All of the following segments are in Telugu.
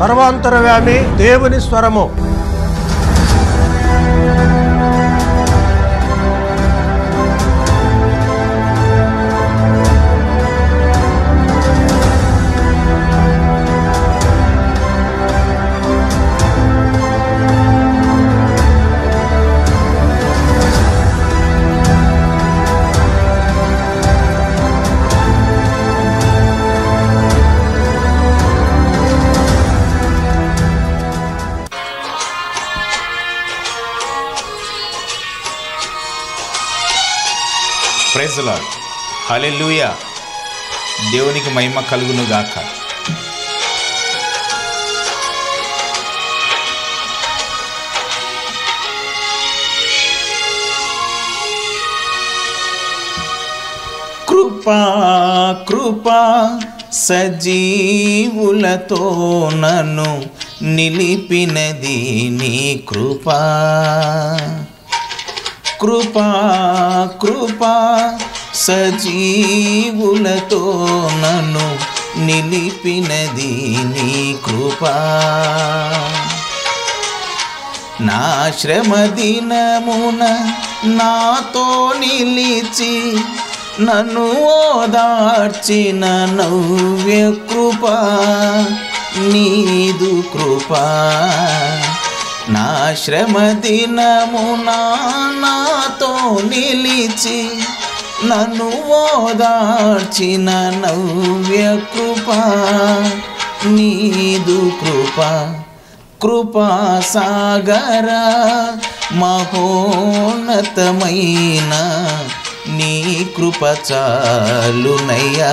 సర్వాంతరవ్యామి దేవుని స్వరము ప్రైజ్ లాడ్ హల్లెలూయా దేవునికి మహిమ కలుగును గాక కృపా కృపా సజీవులతో నన్ను నిలిపినది నీ కృపా కృపా కృపా సజీవులతో నన్ను నిలిపినది నీ కృపా నా శ్రమ దినమున నాతో నిలిచి నన్ను ఓదార్చిన నవ్య కృపా నీదు కృపా నా శ్రమ దినమున నాతో నిలిచి నన్ను ఓదార్చిన నవ్య కృపా నీదు కృపా కృపా సాగర మహోన్నతమైన నీ కృప చాలునయ్యా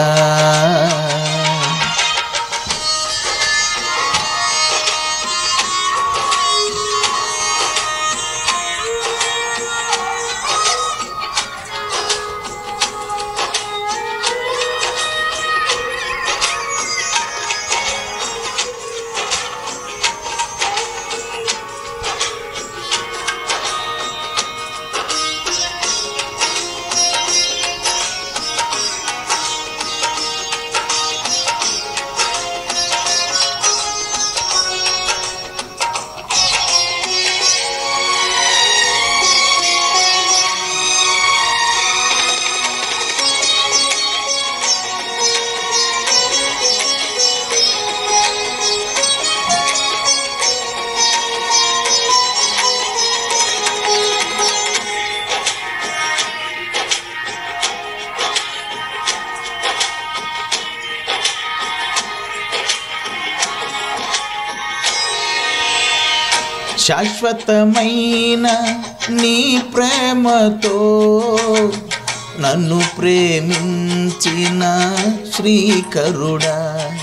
శాశ్వతమైన నీ ప్రేమతో నన్ను ప్రేమించిన శ్రీకరుడా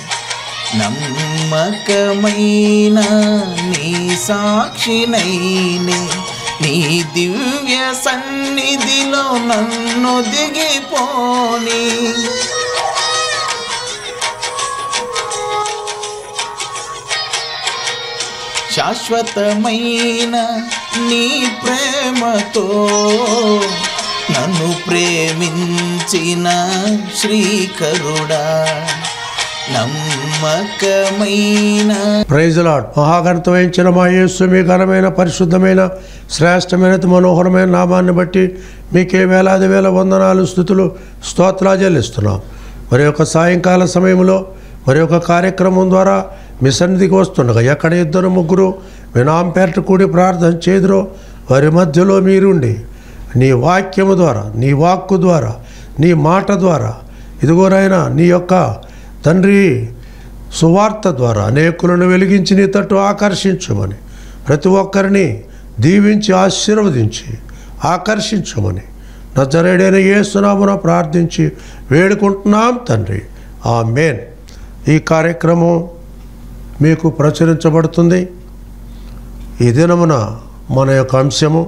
నమ్మకమైన నీ సాక్షినైనే నీ దివ్య సన్నిధిలో నన్ను దిగిపోని శాశ్వతమైన నీ ప్రేమతో నన్ను ప్రేమించిన శ్రీకరుడా నమ్మకమైన ప్రైజ్ లాడ్ మహాఘనత వహించిన మా యేసు మీ ఘనమైన పరిశుద్ధమైన శ్రేష్టమైన మనోహరమైన నామాన్ని బట్టి మీకే వేలాది వేల వందనాలు స్థుతులు స్తోత్రాలు చెల్లిస్తున్నాం మరి యొక్క సాయంకాల సమయంలో మరి ఒక కార్యక్రమం ద్వారా మీ సన్నిధికి వస్తుండగా ఎక్కడ ఇద్దరు ముగ్గురు మీ నాంపేట కూడి ప్రార్థన చేదురో వారి మధ్యలో మీరుండి నీ వాక్యము ద్వారా నీ వాక్కు ద్వారా నీ మాట ద్వారా ఇదిగోనైనా నీ యొక్క తండ్రి సువార్త ద్వారా అనేకులను వెలిగించి నీ తట్టు ఆకర్షించమని ప్రతి ఒక్కరిని దీవించి ఆశీర్వదించి ఆకర్షించమని నజరేడైన యేసునామున ప్రార్థించి వేడుకుంటున్నాం తండ్రి ఆ మేన్ ఈ కార్యక్రమం మీకు ప్రచురించబడుతుంది ఈ దినమున మన యొక్క అంశము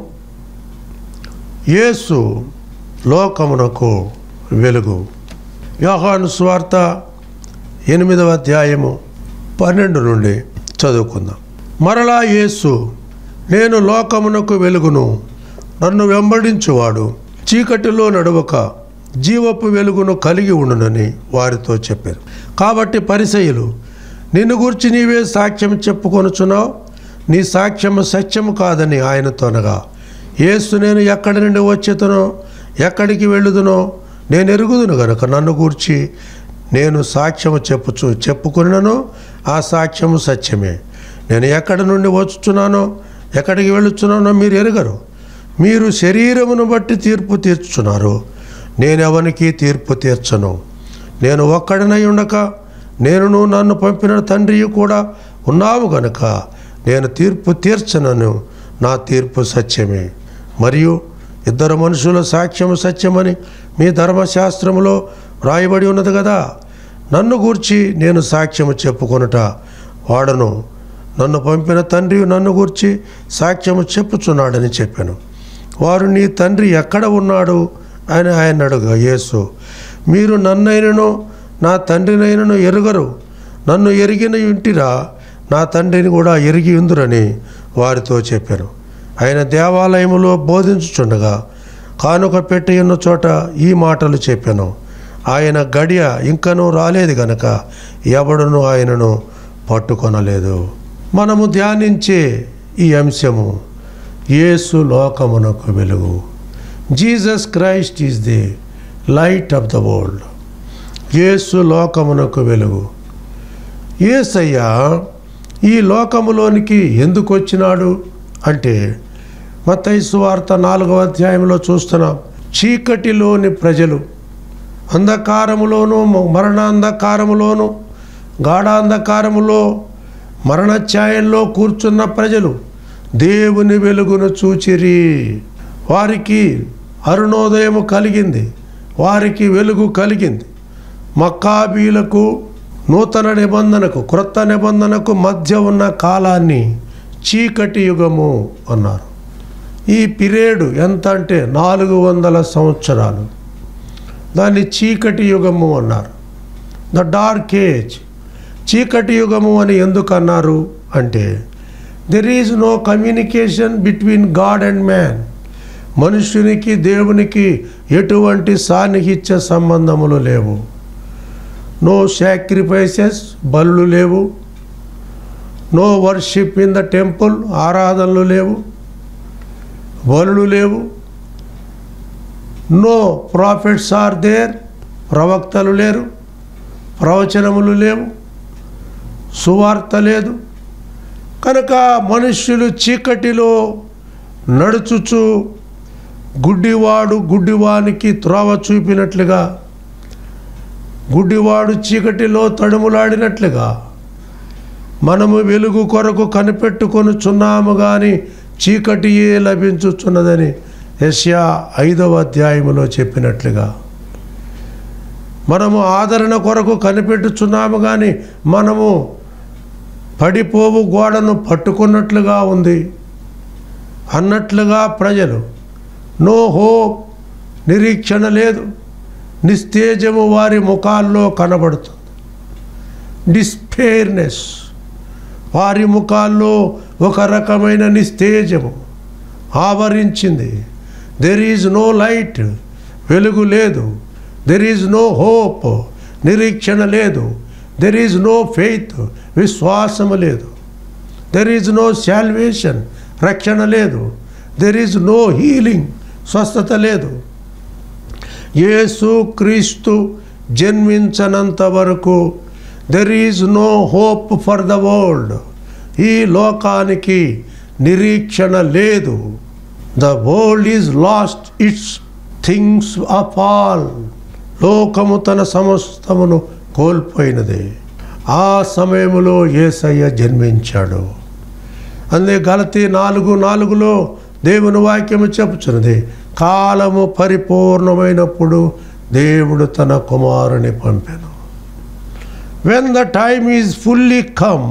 యేసు లోకమునకు వెలుగు యోహాను స్వార్త ఎనిమిదవ అధ్యాయము పన్నెండు నుండి చదువుకుందాం మరలా యేసు నేను లోకమునకు వెలుగును నన్ను వెంబడించువాడు చీకటిలో నడవక జీవపు వెలుగును కలిగి ఉండునని వారితో చెప్పారు కాబట్టి పరిసయులు నిన్ను గురించి నీవే సాక్ష్యం చెప్పుకొనుచున్నావు నీ సాక్ష్యము సత్యము కాదని ఆయనతో అనగా యేసు నేను ఎక్కడి నుండి వచ్చేతనో ఎక్కడికి వెళ్ళుదునో నేను ఎరుగుదును గనుక నన్ను గూర్చి నేను సాక్ష్యము చెప్పుచు చెప్పుకున్నాను ఆ సాక్ష్యము సత్యమే నేను ఎక్కడి నుండి వచ్చుచున్నానో ఎక్కడికి వెళ్ళుచున్నానో మీరు ఎరగరు మీరు శరీరమును బట్టి తీర్పు తీర్చుచున్నారు నేను ఎవరికి తీర్పు తీర్చను నేను ఒక్కడినై ఉండక నేనును నన్ను పంపిన తండ్రి కూడా ఉన్నావు గనుక నేను తీర్పు తీర్చనను నా తీర్పు సత్యమే మరియు ఇద్దరు మనుషుల సాక్ష్యము సత్యమని మీ ధర్మశాస్త్రములో వ్రాయబడి ఉన్నది కదా నన్ను గూర్చి నేను సాక్ష్యము చెప్పుకొనుట వాడను నన్ను పంపిన తండ్రి నన్ను గూర్చి సాక్ష్యము చెప్పుచున్నాడని చెప్పాను వారు నీ తండ్రి ఎక్కడ ఉన్నాడు అని ఆయన అడుగా యేసు మీరు నన్నైనను నా తండ్రినైనను ఎరుగరు నన్ను ఎరిగిన ఇంటిరా నా తండ్రిని కూడా ఎరిగి ఉందురని వారితో చెప్పాను ఆయన దేవాలయములో బోధించుచుండగా కానుక పెట్టి ఉన్న చోట ఈ మాటలు చెప్పాను ఆయన గడియ ఇంకనూ రాలేదు గనక ఎవడును ఆయనను పట్టుకొనలేదు మనము ధ్యానించే ఈ అంశము యేసు లోకమునకు వెలుగు Jesus Christ is the light of the world Yesu లోకమునకు వెలుగు యేసయ్య ఈ లోకములోనికి ఎందుకు వచ్చినాడు అంటే మత్తైసు వార్త నాలుగవ అధ్యాయంలో చూస్తున్నాం చీకటిలోని ప్రజలు అంధకారములోను మరణాంధకారములోను గాఢాంధకారములో మరణఛాయంలో కూర్చున్న ప్రజలు దేవుని వెలుగును చూచిరి వారికి అరుణోదయము కలిగింది వారికి వెలుగు కలిగింది మక్కాబీలకు నూతన నిబంధనకు క్రొత్త నిబంధనకు మధ్య ఉన్న కాలాన్ని చీకటి యుగము అన్నారు ఈ పీరియడ్ ఎంత అంటే నాలుగు వందల సంవత్సరాలు దాన్ని చీకటి యుగము అన్నారు ద డార్క్ ఏజ్ చీకటి యుగము అని ఎందుకు అన్నారు అంటే there is no communication between God and man మనుష్యునికి దేవునికి ఎటువంటి సాన్నిహిత్య సంబంధములు లేవు నో సాక్రిఫైసెస్ బలులు లేవు no worship in the temple ఆరాధనలు లేవు బలులు లేవు నో ప్రాఫిట్స్ ఆర్ దేర్ ప్రవక్తలు లేరు ప్రవచనములు లేవు సువార్త లేదు కనుక మనుష్యులు చీకటిలో నడుచుచు గుడ్డివాడు గుడ్డివానికి త్రోవ చూపినట్లుగా గుడ్డివాడు చీకటిలో తడుములాడినట్లుగా మనము వెలుగు కొరకు కనిపెట్టుకొనుచున్నాము కానీ చీకటియే లభించుచున్నదని యశ్యా ఐదవ అధ్యాయములో చెప్పినట్లుగా మనము ఆదరణ కొరకు కనిపెట్టుచున్నాము కానీ మనము పడిపోవు గోడను పట్టుకున్నట్లుగా ఉంది అన్నట్లుగా ప్రజలు నో హోప్ నిరీక్షణ లేదు నిస్తేజము వారి ముఖాల్లో కనబడుతుంది డిస్పేర్నెస్ వారి ముఖాల్లో ఒక రకమైన నిస్తేజము ఆవరించింది దెర్ ఈజ్ నో లైట్ వెలుగు లేదు దెర్ ఈజ్ నో హోప్ నిరీక్షణ లేదు దెర్ ఈజ్ నో ఫెయిత్ విశ్వాసము లేదు దెర్ ఈజ్ నో శాల్వేషన్ రక్షణ లేదు దెర్ ఈజ్ నో హీలింగ్ స్వస్థత లేదు యేసు క్రీస్తు జన్మించనంత వరకు there is no hope for the world ఈ లోకానికి నిరీక్షణ లేదు the world is lost its things of all లోకము తన సమస్తమును కోల్పోయినది ఆ సమయములో ఏసయ్య జన్మించాడు అందే గలతి నాలుగు నాలుగులో దేవుని వాక్యము చెప్పుచున్నది కాలము పరిపూర్ణమైనప్పుడు దేవుడు తన కుమారుని పంపాను when the time is fully come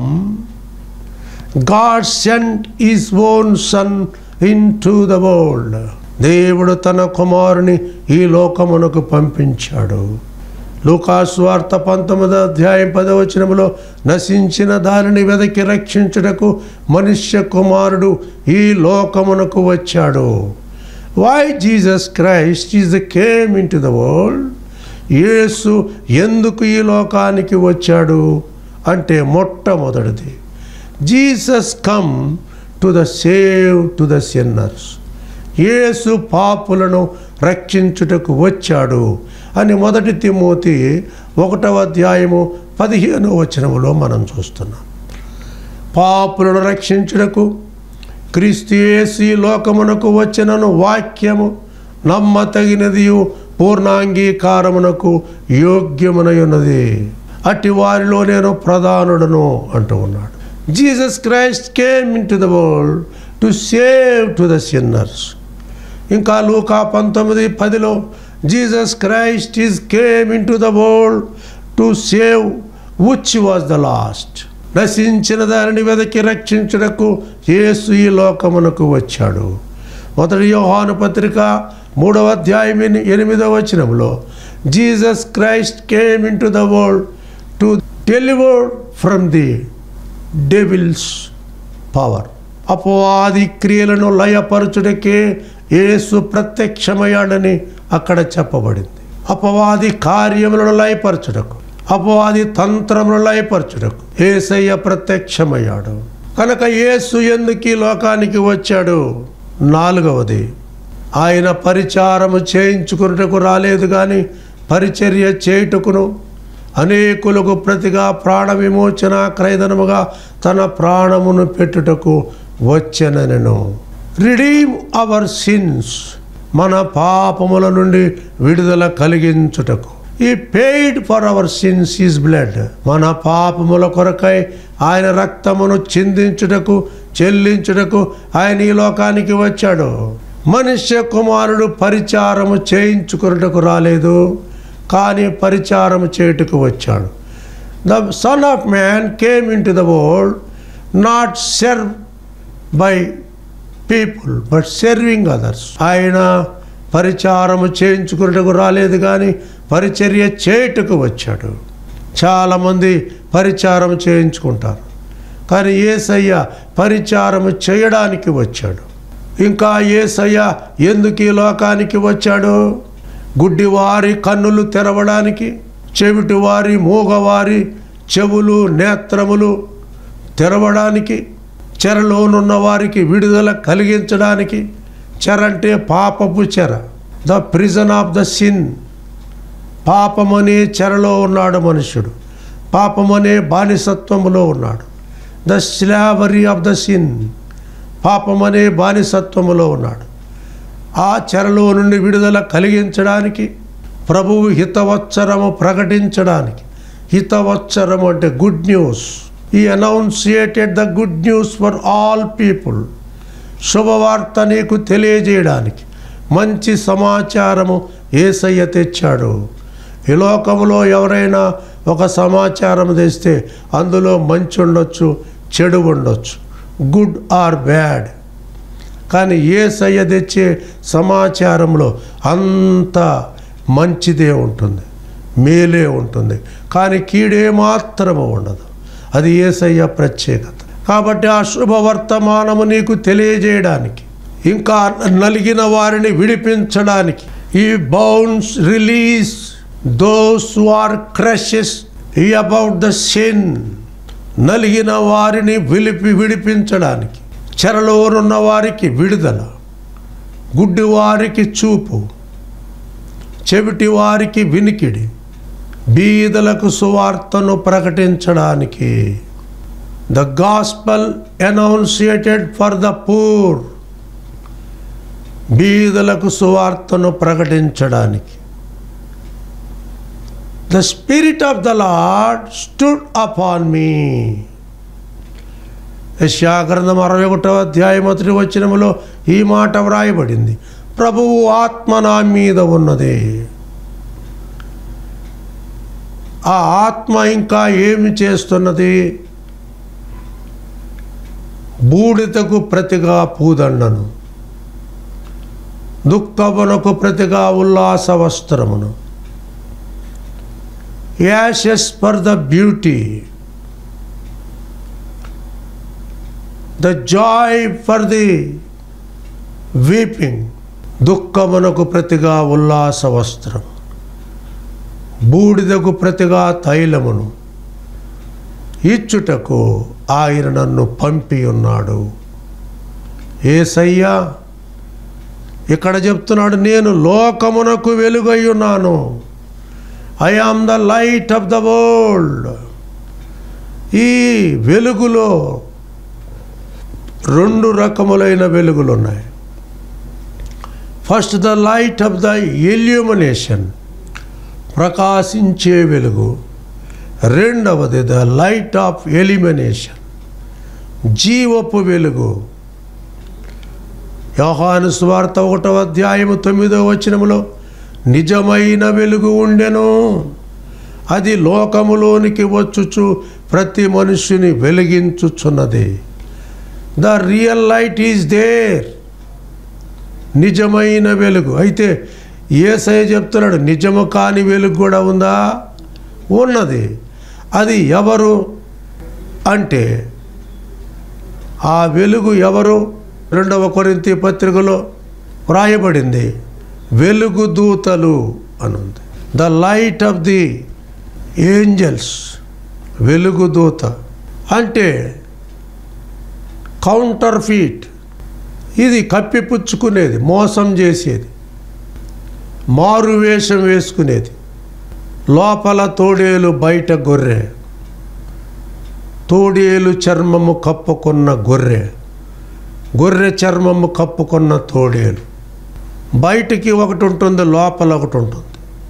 God sent is own son into the world దేవుడు తన కుమారుని ఈ లోకమునకు పంపించాడు లూకాసు వార్త పంతొమ్మిదో అధ్యాయం పదవచనములో నశించిన దానిని వెదకి రక్షించుటకు మనుష్య కుమారుడు ఈ లోకమునకు వచ్చాడు why Jesus Christ is the came into the world Yesu ఎందుకు ఈ లోకానికి వచ్చాడు అంటే మొట్టమొదటిది Jesus come to the save to the sinners Yesu పాపులను రక్షించుటకు వచ్చాడు అని మొదటి తిమోతి ఒకటవ అధ్యాయము పదిహేను వచనములో మనం చూస్తున్నాం పాపులను రక్షించుటకు క్రీస్తు యేసు ఈ లోకమునకు వచ్చినను వాక్యము నమ్మతగినదియు పూర్ణాంగీకారమునకు యోగ్యమునయున్నది అట్టి వారిలో నేను ప్రధానుడను అంటూ ఉన్నాడు Jesus Christ came into the world to save to the sinners ఇంకా లూకా పంతొమ్మిది పదిలో Jesus Christ is came into the world to save which was the lost నశించిన దానిని వెదకి రక్షించుటకు యేసు ఈ లోకమునకు వచ్చాడు మొదటి యోహాను పత్రిక మూడవ అధ్యాయం ఎని- ఎనిమిదవ వచనంలో Jesus Christ came into the world to deliver from the devil's power అపవాది క్రియలను లయపరచుటకే యేసు ప్రత్యక్షమయ్యాడని అక్కడ చెప్పబడింది అపవాది కార్యములను లయపరచుటకు అపవాది తంత్రములను లయపరచుటకు ఏసయ్య ప్రత్యక్షమయ్యాడు కనుక యేసు ఎందుకు ఈ లోకానికి వచ్చాడు నాలుగవది ఆయన పరిచారము చేయించుకున్నటకు రాలేదు కానీ పరిచర్య చేయుటకును అనేకులకు ప్రతిగా ప్రాణ విమోచన క్రైదనముగా తన ప్రాణమును పెట్టుటకు వచ్చెనను రిడీమ్ అవర్ సిన్స్ మన పాపముల నుండి విడుదల కలిగించుటకు ఈ paid for our sins is blood మన పాపముల కొరకై ఆయన రక్తమును చిందించుటకు చెల్లించుటకు ఆయన ఈ లోకానికి వచ్చాడు మనుష్య కుమారుడు పరిచారము చేయించుకున్నటకు రాలేదు కానీ పరిచారము చేయుటకు వచ్చాడు the son of man came into the world not serve by people but serving others ఆయన పరిచారము చేయించుకున్నటకు రాలేదు కానీ పరిచర్య చేయుటకు వచ్చాడు చాలామంది పరిచారం చేయించుకుంటారు కానీ ఏసయ్య పరిచారము చేయడానికి వచ్చాడు ఇంకా ఏసయ్య ఎందుకు ఈ లోకానికి వచ్చాడు గుడ్డివారి కన్నులు తెరవడానికి చెవిటివారి మూగవారి చెవులు నేత్రములు తెరవడానికి చెరలోనున్న వారికి విడుదల కలిగించడానికి చెర అంటే పాపపు చెర the prison of the sin పాపమనే చెరలో ఉన్నాడు మనుష్యుడు పాపమనే బానిసత్వములో ఉన్నాడు the slavery of the sin పాపమనే బానిసత్వములో ఉన్నాడు ఆ చెరలో నుండి విడుదల కలిగించడానికి ప్రభువు హితవత్సరము ప్రకటించడానికి హితవత్సరము అంటే good news he annunciated the good news for all people శుభవార్త నీకు తెలియజేయడానికి మంచి సమాచారము ఏసయ్య తెచ్చాడు ఈ లోకంలో ఎవరైనా ఒక సమాచారం తెస్తే అందులో మంచి ఉండొచ్చు చెడు ఉండొచ్చు గుడ్ ఆర్ బ్యాడ్ కానీ ఏ సయ్య తెచ్చే సమాచారంలో అంత మంచిదే ఉంటుంది మేలే ఉంటుంది కానీ కీడే మాత్రము ఉండదు అది ఏసయ్య ప్రత్యేకత కాబట్టి ఆ శుభవర్తమానము నీకు తెలియజేయడానికి ఇంకా నలిగిన వారిని విడిపించడానికి he bounce release those are crushes about the sin నలిగిన వారిని విలిపి విడిపించడానికి చెరలోనున్న వారికి విడుదల గుడ్డి వారికి చూపు చెవిటి వారికి వినికిడి బీదలకు సువార్తను ప్రకటించడానికి the gospel annunciated for the poor బీదలకు సువార్తను ప్రకటించడానికి the spirit of the Lord stood upon me యశాగ్రంథం అరవై ఒకటో అధ్యాయం మొదటి వచనములో ఈ మాట వ్రాయబడింది ప్రభువు ఆత్మ నా మీద ఉన్నది ఆ ఆత్మ ఇంకా ఏమి చేస్తున్నది బూడిదకు ప్రతిగా పూదండను దుఃఖమునకు ప్రతిగా ఉల్లాస వస్త్రమును ashes for the beauty the joy for the weeping దుఃఖమునకు ప్రతిగా ఉల్లాస వస్త్రం బూడిదకు ప్రతిగా తైలమును ఇచ్చుటకు ఆయన నన్ను పంపి ఉన్నాడు ఏసయ్యా ఇక్కడ చెప్తున్నాడు నేను లోకమునకు వెలుగై ఉన్నాను I am the light of the world ఈ వెలుగులో రెండు రకములైన వెలుగులు ఉన్నాయి first the light of the illumination ప్రకాశించే వెలుగు రెండవది ద లైట్ ఆఫ్ ఎలిమినేషన్ జీవపు వెలుగు యోహాను స్వార్త ఒకటవ అధ్యాయము తొమ్మిదవ వచనములో నిజమైన వెలుగు ఉండెను అది లోకములోనికి వచ్చుచు ప్రతి మనుష్యుని వెలిగించుచున్నది the real light is there నిజమైన వెలుగు అయితే ఏసయ్య చెప్తున్నాడు నిజము కాని వెలుగు కూడా ఉందా ఉన్నది అది ఎవరు అంటే ఆ వెలుగు ఎవరు రెండవ కొరింతి పత్రికలో వ్రాయబడింది వెలుగు దూతలు అనుంది the light of the angels వెలుగు దూత అంటే కౌంటర్ ఫీట్ ఇది కప్పిపుచ్చుకునేది మోసం చేసేది మారు వేషం వేసుకునేది లోపల తోడేలు బయట గొర్రె తోడేలు చర్మము కప్పుకున్న గొర్రె గొర్రె చర్మము కప్పుకున్న తోడేలు బయటికి ఒకటి ఉంటుంది లోపల ఒకటి ఉంటుంది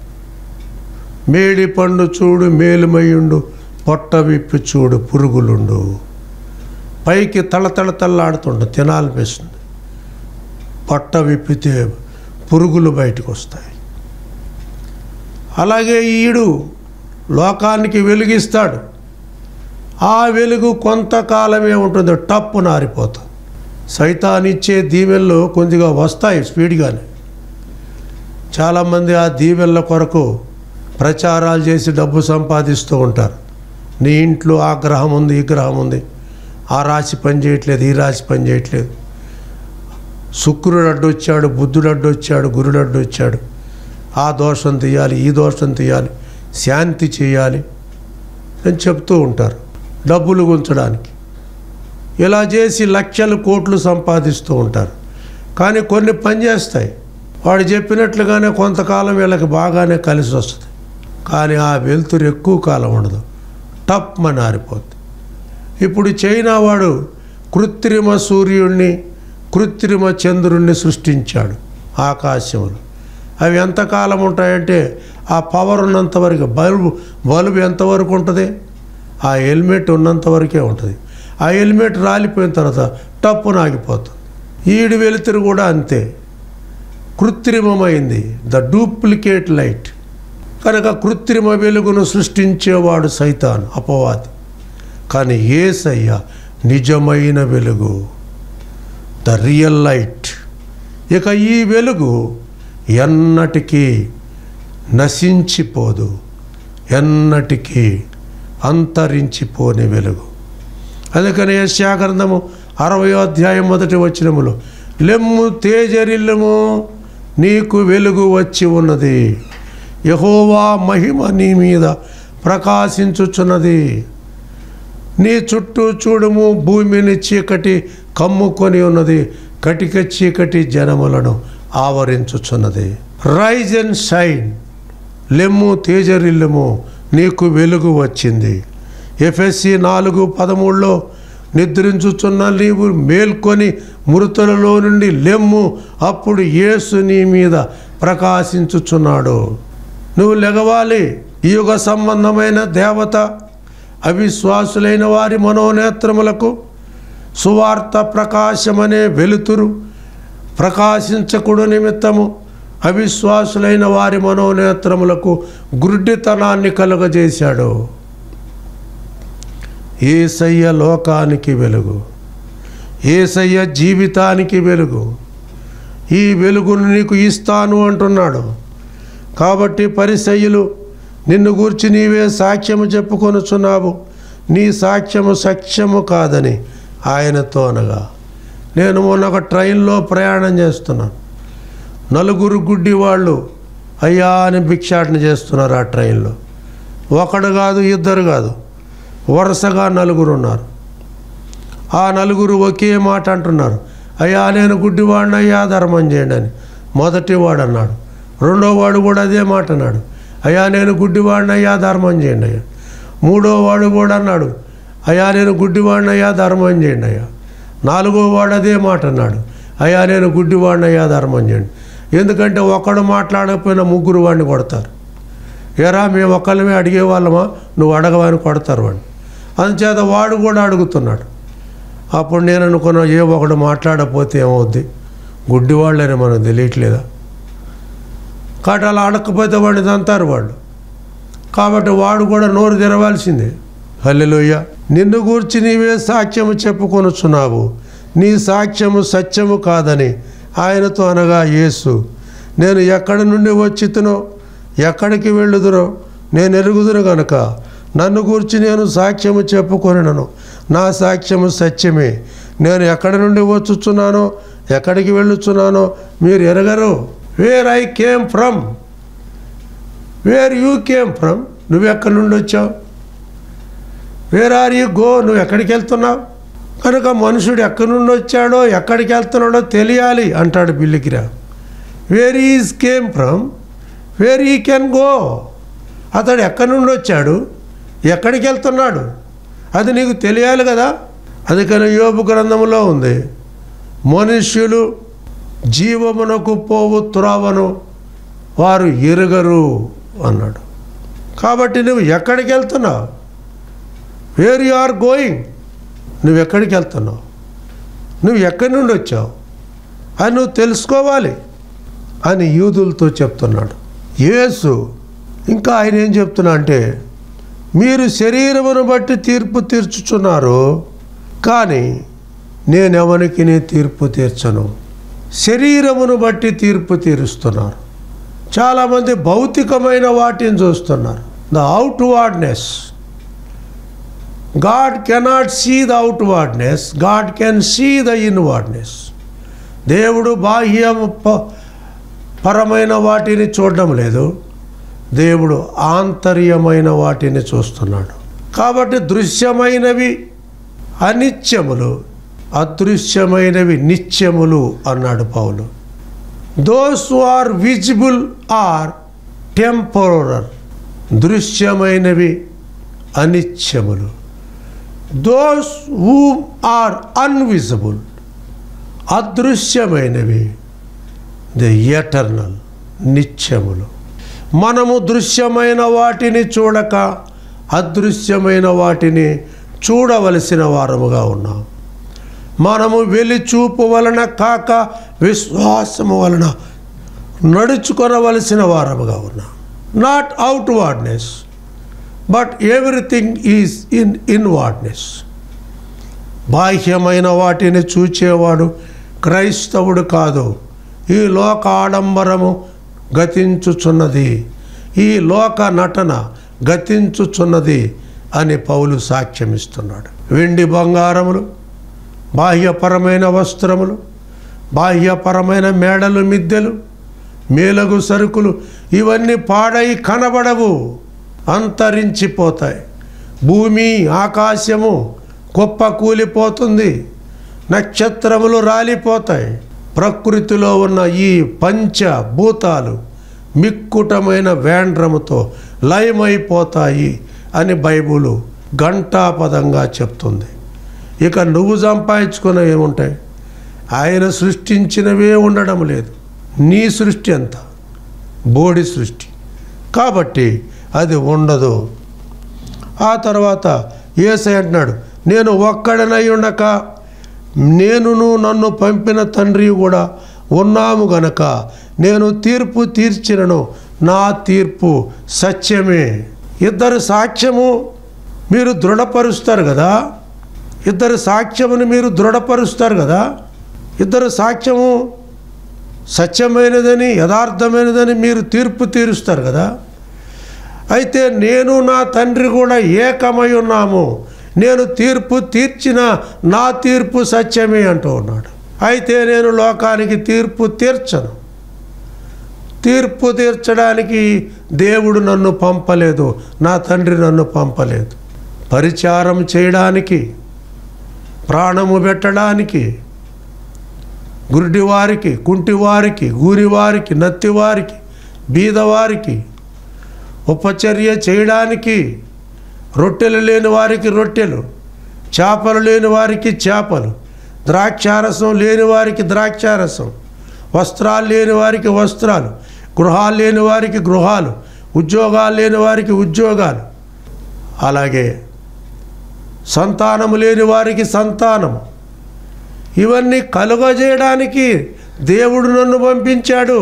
మేడి పండు చూడు మేలుమయ్యుండు పొట్ట విప్పి చూడు పురుగులుండు పైకి తళతళ తళ్ళాడుతుండు తినాలనిపిస్తుంది పొట్ట విప్పితే పురుగులు బయటకు వస్తాయి అలాగే ఈడు లోకానికి వెలిగిస్తాడు ఆ వెలుగు కొంతకాలమే ఉంటుంది టప్పు నారిపోతుంది సైతానిచ్చే దీవెనలు కొద్దిగా వస్తాయి స్పీడ్గానే చాలామంది ఆ దీవెనల కొరకు ప్రచారాలు చేసి డబ్బు సంపాదిస్తూ ఉంటారు నీ ఇంట్లో ఆ గ్రహం ఉంది ఈ గ్రహం ఉంది ఆ రాశి పని చేయట్లేదు ఈ రాశి పని చేయట్లేదు శుక్రుడు అడ్డొచ్చాడు బుద్ధుడు అడ్డొచ్చాడు గురుడు అడ్డొచ్చాడు ఆ దోషం తీయాలి ఈ దోషం తీయాలి శాంతి చేయాలి అని చెప్తూ ఉంటారు డబ్బులు ఉంచడానికి ఇలా చేసి లక్షలు కోట్లు సంపాదిస్తూ ఉంటారు కానీ కొన్ని పనిచేస్తాయి వాడు చెప్పినట్లుగానే కొంతకాలం వీళ్ళకి బాగానే కలిసి వస్తుంది కానీ ఆ వెలుతురు ఎక్కువ కాలం ఉండదు టప్ అని ఆరిపోద్ది ఇప్పుడు చైనా వాడు కృత్రిమ సూర్యుడిని కృత్రిమ చంద్రుణ్ణి సృష్టించాడు ఆకాశంలో అవి ఎంతకాలం ఉంటాయంటే ఆ పవర్ ఉన్నంత వరకు బల్బు బల్బు ఎంతవరకు ఉంటుంది ఆ హెల్మెట్ ఉన్నంత వరకే ఉంటుంది ఆ హెల్మెట్ రాలిపోయిన తర్వాత టప్పున ఆగిపోతుంది ఈడు వెలుతురు కూడా అంతే కృత్రిమమైంది ద డూప్లికేట్ లైట్ కనుక కృత్రిమ వెలుగును సృష్టించేవాడు సైతాన్ అపవాది కానీ ఏసయ్య నిజమైన వెలుగు ద రియల్ లైట్ ఇక ఈ వెలుగు ఎన్నటికీ నశించిపోదు ఎన్నటికీ అంతరించిపోని వెలుగు అందుకని యశాగ్రంథము అరవయో అధ్యాయం మొదటి వచనములో లెమ్ము తేజరిల్లము నీకు వెలుగు వచ్చి ఉన్నది యహోవా మహిమ నీ మీద ప్రకాశించుచున్నది నీ చుట్టూ చూడుము భూమిని చీకటి కమ్ముకొని ఉన్నది కటిక చీకటి జనములను ఆవరించుచున్నది రైజ్ అండ్ షైన్ లెమ్ము తేజరిల్లెము నీకు వెలుగు వచ్చింది ఎఫ్ఎస్సి నాలుగు పదమూడులో నిద్రించుచున్న నీవు మేల్కొని మృతులలో నుండి లెమ్ము అప్పుడు యేసు నీ మీద ప్రకాశించుచున్నాడు నువ్వు లెగవాలి ఈ యుగ సంబంధమైన దేవత అవిశ్వాసులైన వారి మనోనేత్రములకు సువార్త ప్రకాశమనే వెలుతురు ప్రకాశించకుడు నిమిత్తము అవిశ్వాసులైన వారి మనోనేత్రములకు గుడ్డితనాన్ని కలుగజేశాడు ఏసయ్య లోకానికి వెలుగు ఏసయ్య జీవితానికి వెలుగు ఈ వెలుగును నీకు ఇస్తాను అంటున్నాడు కాబట్టి పరిసయ్యులు నిన్ను గూర్చి నీవే సాక్ష్యము చెప్పుకొనుచున్నావు నీ సాక్ష్యము సత్యము కాదని ఆయనతో అనగా నేను మొన్న ఒక ట్రైన్లో ప్రయాణం చేస్తున్నాను నలుగురు గుడ్డి వాళ్ళు అయ్యా అని భిక్షాటన చేస్తున్నారు ఆ ట్రైన్లో ఒకడు కాదు ఇద్దరు కాదు వరుసగా నలుగురు ఉన్నారు ఆ నలుగురు ఒకే మాట అంటున్నారు అయ్యా నేను గుడ్డివాడిని అయ్యా ధర్మం చేయండి అని మొదటి వాడు అన్నాడు రెండో వాడు కూడా అదే మాట అన్నాడు అయ్యా నేను గుడ్డివాడిని అయ్యా ధర్మం చేయండి అయ్యా మూడో వాడు కూడా అన్నాడు అయ్యా నేను గుడ్డివాడిని అయ్యా ధర్మం చేయండి అయ్యా నాలుగో వాడు అదే మాట అన్నాడు అయ్యా నేను గుడ్డివాడిని అయ్యా ధర్మం చేయండి ఎందుకంటే ఒకడు మాట్లాడకపోయినా ముగ్గురు వాడిని కొడతారు ఏరా మేము ఒక్కళ్ళమే అడిగేవాళ్ళమా నువ్వు అడగవని కొడతారు వాడిని అందుచేత వాడు కూడా అడుగుతున్నాడు అప్పుడు నేను అనుకున్నా ఏ ఒకడు మాట్లాడకపోతే ఏమవుద్ది గుడ్డివాళ్ళని మనకు తెలియట్లేదా కాబట్టి అలా అడగకపోతే వాడిని తంతారు వాళ్ళు కాబట్టి వాడు కూడా నోరు తెరవాల్సిందే హల్లెలూయ నిన్ను గూర్చి నీవే సాక్ష్యము చెప్పుకొనుచున్నావు నీ సాక్ష్యము సత్యము కాదని ఆయనతో అనగా యేసు నేను ఎక్కడి నుండి వచ్చితునో ఎక్కడికి వెళ్ళుదునో నేను ఎరుగుదును గనుక నన్ను గూర్చి నేను సాక్ష్యము చెప్పుకొనను నా సాక్ష్యము సత్యమే నేను ఎక్కడి నుండి వచ్చుచున్నానో ఎక్కడికి వెళ్ళుచున్నానో మీరు ఎరగరు where I came from where you came from నువ్వు ఎక్కడి నుండి వచ్చావు వేర్ ఆర్ యూ గో నువ్వు ఎక్కడికి వెళ్తున్నావు కనుక మనుషుడు ఎక్కడి నుండి వచ్చాడో ఎక్కడికి వెళ్తున్నాడో తెలియాలి అంటాడు బిల్లికిరా where is came from where he can go అతడు ఎక్కడి నుండి వచ్చాడు ఎక్కడికి వెళ్తున్నాడు అది నీకు తెలియాలి కదా అందుకని యోపు గ్రంథములో ఉంది మనుష్యులు జీవమునకు పోవు త్రోవను వారు ఎరుగరు అన్నాడు కాబట్టి నువ్వు ఎక్కడికి వెళ్తున్నావు వేర్ యు ఆర్ గోయింగ్ నువ్వు ఎక్కడికి వెళ్తున్నావు నువ్వు ఎక్కడి నుండి వచ్చావు అని నువ్వు తెలుసుకోవాలి అని యూదులతో చెప్తున్నాడు యేసు ఇంకా ఆయన ఏం చెప్తున్నా అంటే మీరు శరీరమును బట్టి తీర్పు తీర్చుచున్నారు కానీ నేనెవనికి తీర్పు తీర్చను శరీరమును బట్టి తీర్పు తీరుస్తున్నారు చాలామంది భౌతికమైన వాటిని చూస్తున్నారు the outwardness God cannot see the outwardness God can see the inwardness దేవుడు బాహ్య ప- పరమైన వాటిని చూడడం లేదు దేవుడు ఆంతర్యమైన వాటిని చూస్తున్నాడు కాబట్టి దృశ్యమైనవి అనిత్యములు అదృశ్యమైనవి నిత్యములు అన్నాడు Paul those are visible are temporary దృశ్యమైనవి అనిత్యములు దోస్ హూ ఆర్ అన్విజిబుల్ అదృశ్యమైనవి ది ఎటర్నల్ నిత్యములు మనము దృశ్యమైన వాటిని చూడక అదృశ్యమైన వాటిని చూడవలసిన వారముగా ఉన్నాం మనము వెలిచూపు వలన కాక విశ్వాసము వలన నడుచుకొనవలసిన వారముగా ఉన్నాం not outwardness but everything is in inwardness బాహ్యమైన వాటిని చూచేవాడు క్రైస్తవుడు కాదు ఈ లోక ఆడంబరము గతించుచున్నది ఈ లోక నటన గతించుచున్నది అని పౌలు సాక్ష్యమిస్తున్నాడు వెండి బంగారములు బాహ్యపరమైన వస్త్రములు బాహ్యపరమైన మేడలు మిద్దెలు మేలగు సరుకులు ఇవన్నీ పాడై కనబడవు అంతరించిపోతాయి భూమి ఆకాశము కుప్ప కూలిపోతుంది నక్షత్రములు రాలిపోతాయి ప్రకృతిలో ఉన్న ఈ పంచ భూతాలు మిక్కుటమైన వేండ్రముతో లయమైపోతాయి అని బైబులు ఘంటాపదంగా చెప్తుంది ఇక నువ్వు సంపాదించుకున్న ఏముంటాయి ఆయన సృష్టించినవే ఉండడం లేదు నీ సృష్టి ఎంత బోడి సృష్టి కాబట్టి అది ఉండదు ఆ తర్వాత ఏసై అంటున్నాడు నేను ఒక్కడనై ఉండక నేనును నన్ను పంపిన తండ్రి కూడా ఉన్నాము గనక నేను తీర్పు తీర్చినను నా తీర్పు సత్యమే ఇద్దరు సాక్ష్యము మీరు దృఢపరుస్తారు కదా ఇద్దరు సాక్ష్యముని మీరు దృఢపరుస్తారు కదా ఇద్దరు సాక్ష్యము సత్యమైనదని యథార్థమైనదని మీరు తీర్పు తీరుస్తారు కదా అయితే నేను నా తండ్రి కూడా ఏకమై ఉన్నాము నేను తీర్పు తీర్చిన నా తీర్పు సత్యమే అంటూ ఉన్నాడు అయితే నేను లోకానికి తీర్పు తీర్చను తీర్పు తీర్చడానికి దేవుడు నన్ను పంపలేదు నా తండ్రి నన్ను పంపలేదు పరిచారం చేయడానికి ప్రాణము పెట్టడానికి గురుడివారికి కుంటివారికి గూరివారికి నత్తివారికి బీదవారికి ఉపచర్య చేయడానికి రొట్టెలు లేని వారికి రొట్టెలు చేపలు లేని వారికి చేపలు ద్రాక్షారసం లేని వారికి ద్రాక్షారసం వస్త్రాలు లేని వారికి వస్త్రాలు గృహాలు లేని వారికి గృహాలు ఉద్యోగాలు లేని వారికి ఉద్యోగాలు అలాగే సంతానము లేని వారికి సంతానము ఇవన్నీ కలుగజేయడానికి దేవుడు నన్ను పంపించాడు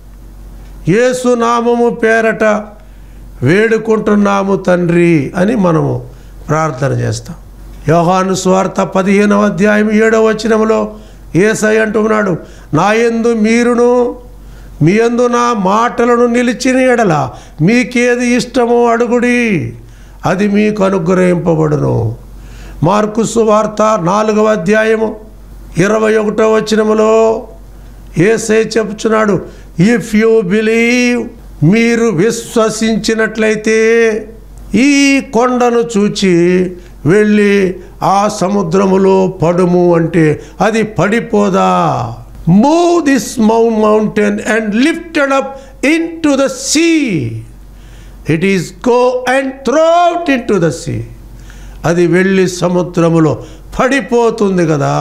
యేసు నామము పేరట వేడుకుంటున్నాము తండ్రి అని మనము ప్రార్థన చేస్తాం యోహాను స్వార్థ పదిహేనవ అధ్యాయం ఏడవ వచనములో ఏసై అంటున్నాడు నా యందు మీరును మీ యందు నా మాటలను నిలిచిన ఎడల మీకేది ఇష్టమో అడుగుడి అది మీకు అనుగ్రహింపబడును మార్కు సువార్త నాలుగవ అధ్యాయము ఇరవై ఒకటో వచనములో ఏసై చెప్పుచున్నాడు ఇఫ్ యూ బిలీవ్ మీరు విశ్వసించినట్లయితే ఈ కొండను చూచి వెళ్ళి ఆ సముద్రములో పడుము అంటే అది పడిపోదా move this mount mountain and lifted up into the sea it is go and thrown into the sea అది వెళ్ళి సముద్రములో పడిపోతుంది కదా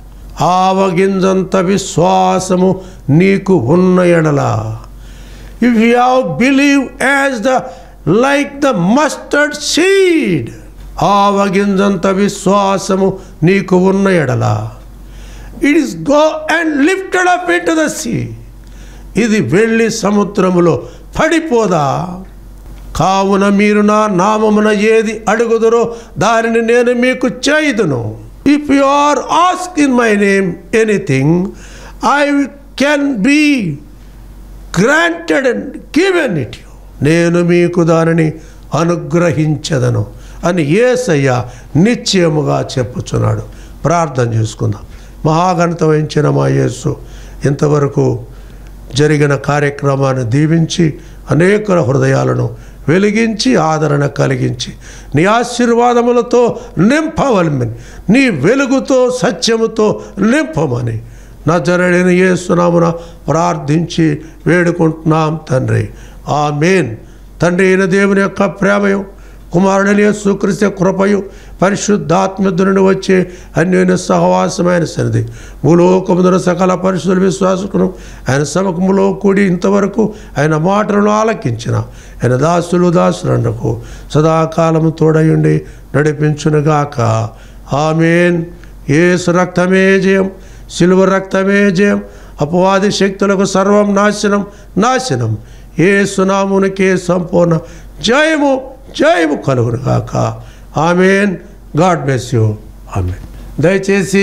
ఆవగింజంత విశ్వాసము నీకు ఉన్న ఎడల if you have believe as the like the mustard seed ఆవగింజంత విశ్వాసము నీకు ఉన్న ఎడల it is go and lifted up into the sea ఇది వెళ్ళి సముద్రములో పడిపోదా కావున మీరు నా నామమున ఏది అడుగుదరో దానిని నేను మీకు చేయుదును if you are ask in my name anything I can be granted and given it you నేను మీకు దానిని అనుగ్రహించదను అని ఏసయ్య నిశ్చయముగా చెప్పుచున్నాడు ప్రార్థన చేసుకుందాం మహాగణత వహించిన మా యేసు ఇంతవరకు జరిగిన కార్యక్రమాన్ని దీవించి అనేక హృదయాలను వెలిగించి ఆదరణ కలిగించి నీ ఆశీర్వాదములతో నింపవలమని నీ వెలుగుతో సత్యముతో నింపమని నా జరడిన యేసునామున ప్రార్థించి వేడుకుంటున్నాం తండ్రి ఆ మేన్ తండ్రి అయిన దేవుని యొక్క ప్రేమయం కుమారుడని యేసుక్రీస్తు కృపయు పరిశుద్ధాత్మధు నుండి వచ్చే అన్యోన్య సహవాసమైన సన్నిధి భూలోకమున సకల పరిశుద్ధుల విశ్వాసకును ఆయన సమకములో కూడి ఇంతవరకు ఆయన మాటలను ఆలకించిన ఆయన దాసులు దాసులండకు సదాకాలము తోడయుండి నడిపించునుగాక ఆమెన్ ఏసు రక్తమే జయం సిలువ రక్తమే జయం అపవాది శక్తులకు సర్వం నాశనం నాశనం ఏ సునామునికే సంపూర్ణ జయము జయము కలుగును గాక amen God bless you amen దయచేసి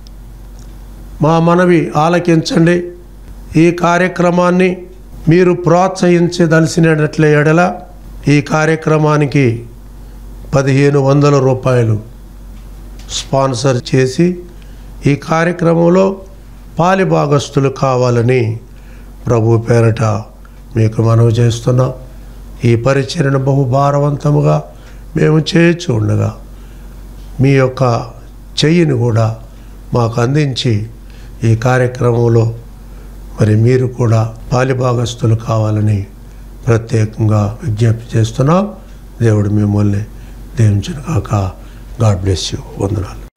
మా మనవి ఆలకించండి ఈ కార్యక్రమాన్ని మీరు ప్రోత్సహించదలిసినట్లే ఎడల ఈ కార్యక్రమానికి పదిహేను వందల రూపాయలు స్పాన్సర్ చేసి ఈ కార్యక్రమంలో పాలిభాగస్తులు కావాలని ప్రభు పేరట మీకు మనవి చేస్తున్నాం ఈ పరిచర్యను బహు భారవంతముగా మేము చేయొచ్చు ఉండగా మీ యొక్క చెయ్యిని కూడా మాకు అందించి ఈ కార్యక్రమంలో మరి మీరు కూడా పాలిభాగస్తులు కావాలని ప్రత్యేకంగా విజ్ఞప్తి చేస్తున్నాం దేవుడు మిమ్మల్ని దీవించును కాక గాడ్ బ్లెస్ యూ వందనాలు